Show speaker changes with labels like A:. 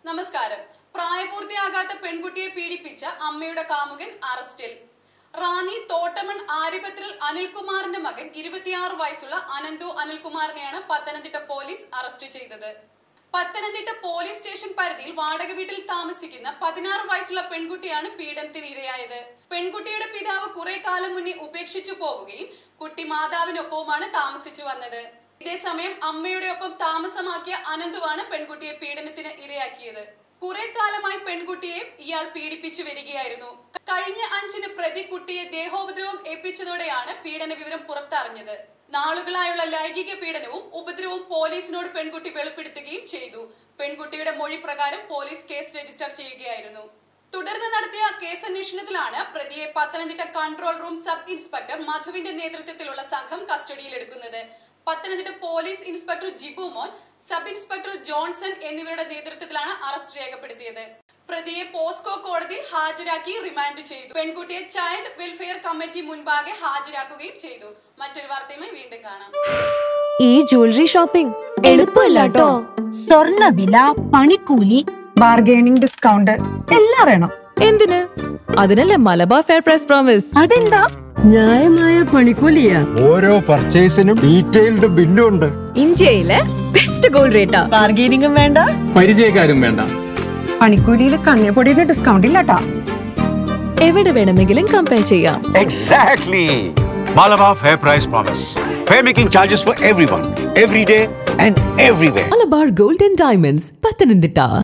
A: നമസ്കാരം പ്രായപൂർത്തിയാകാത്ത പെൺകുട്ടിയെ പീഡിപ്പിച്ച അമ്മയുടെ കാമുകൻ അറസ്റ്റിൽ റാന്നി തോട്ടമൺ ആരിപത്രിൽ അനിൽകുമാറിന്റെ മകൻ ഇരുപത്തിയാറ് വയസ്സുള്ള അനന്തു അനിൽകുമാറിനെയാണ് പത്തനംതിട്ട പോലീസ് അറസ്റ്റ് ചെയ്തത് പത്തനംതിട്ട പോലീസ് സ്റ്റേഷൻ പരിധിയിൽ വാടക വീട്ടിൽ താമസിക്കുന്ന പതിനാറ് വയസ്സുള്ള പെൺകുട്ടിയാണ് പീഡനത്തിന് ഇരയായത് പെൺകുട്ടിയുടെ പിതാവ് കുറെ കാലം മുന്നേ ഉപേക്ഷിച്ചു പോകുകയും കുട്ടി മാതാവിനൊപ്പവുമാണ് താമസിച്ചു വന്നത് ഇതേസമയം അമ്മയുടെ ഒപ്പം താമസമാക്കിയ അനന്തുവാണ് പെൺകുട്ടിയെ പീഡനത്തിന് ഇരയാക്കിയത് കുറെ കാലമായി പെൺകുട്ടിയെ ഇയാൾ പീഡിപ്പിച്ചു വരികയായിരുന്നു കഴിഞ്ഞ അഞ്ചിന് പ്രതി കുട്ടിയെ ദേഹോപദ്രവം ഏൽപ്പിച്ചതോടെയാണ് പീഡന വിവരം പുറത്തറിഞ്ഞത് നാളുകളായുള്ള ലൈംഗിക പീഡനവും ഉപദ്രവവും പോലീസിനോട് പെൺകുട്ടി വെളിപ്പെടുത്തുകയും ചെയ്തു പെൺകുട്ടിയുടെ മൊഴി പ്രകാരം പോലീസ് കേസ് രജിസ്റ്റർ ചെയ്യുകയായിരുന്നു തുടർന്ന് നടത്തിയ കേസന്വേഷണത്തിലാണ് പ്രതിയെ Pathanamthitta control room sub inspector മധുവിന്റെ നേതൃത്വത്തിലുള്ള സംഘം കസ്റ്റഡിയിലെടുക്കുന്നത് Pathanamthitta police inspector Jibumon sub inspector Johnson എന്നിവരുടെ നേതൃത്വത്തിലാണ് അറസ്റ്റ് രേഖപ്പെടുത്തിയത് പ്രതിയെ പോസ്കോ കോടതിയിൽ ഹാജരാക്കി റിമാൻഡ് ചെയ്തു പെൺകുട്ടിയെ ചൈൽഡ് വെൽഫെയർ കമ്മിറ്റി മുൻപാകെ ഹാജരാക്കുകയും ചെയ്തു മറ്റൊരു വാർത്തയുമായി വീണ്ടും കാണാം
B: ഈ ജ്വല്ലറി ഷോപ്പിംഗ് എളുപ്പമല്ല കേട്ടോ
C: സ്വർണ്ണവില പണിക്കൂലി ബാർഗൈനിങ് ഡിസ്കൗണ്ട് എല്ലാം അറിയണം
B: എന്തിന് അതിനല്ലേ മലബാർ ഫെയർ പ്രൈസ് പ്രോമിസ്
C: അതെന്താ
D: ന്യായമായ പണിക്കൂലിയാ
E: ഓരോ പർച്ചേസിനും ഡീറ്റെയിൽഡ് ബില്ലും ഉണ്ട്
B: ഇന്ത്യയിലെ ബെസ്റ്റ് ഗോൾഡ് റേറ്റാ
C: ബാർഗൈനിങ്ങും വേണ്ട
F: പരിചയക്കാരും വേണ്ട
C: പണിക്കൂലിയിൽ കണ്ണിയപ്പൊടിയുടെ ഡിസ്കൗണ്ട് ഇല്ലാട്ടാ
B: എവിടെ വേണമെങ്കിലും കമ്പയർ ചെയ്യാം
G: Exactly. Malabar Fair Price Promise. Fair making charges for everyone, every day and everywhere.
H: Malabar golden diamonds Pathanamthitta